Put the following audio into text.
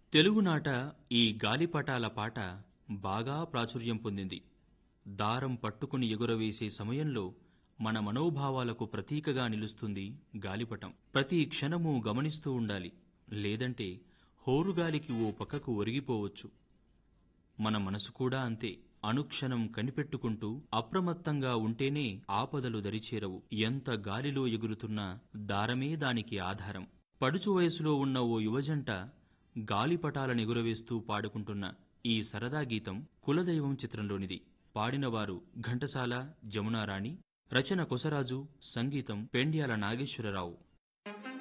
తెలుగునాట ఈ గాలిపటాల పాట బాగా ప్రాచుర్యం పొందింది దారం పట్టుకుని ఎగురవేసే సమయంలో మన మనోభావాలకు ప్రతీకగా నిలుస్తుంది గాలిపటం ప్రతి క్షణము గమనిస్తూ ఉండాలి లేదంటే హోరుగాలికి ఓ పక్కకు ఒరిగిపోవచ్చు మన మనసు కూడా అంతే అనుక్షణం కనిపెట్టుకుంటూ అప్రమత్తంగా ఉంటేనే ఆపదలు దరిచేరవు ఎంత గాలిలో ఎగురుతున్నా దారమే దానికి ఆధారం పడుచు వయసులో ఉన్న ఓ యువజంట గాలిపటాలను ఎగురవేస్తూ పాడుకుంటున్న ఈ సరదా గీతం కులదైవం చిత్రంలోనిది పాడినవారు ఘంటసాల జమునారాణి రచన కొసరాజు సంగీతం పెండ్యాల నాగేశ్వరరావు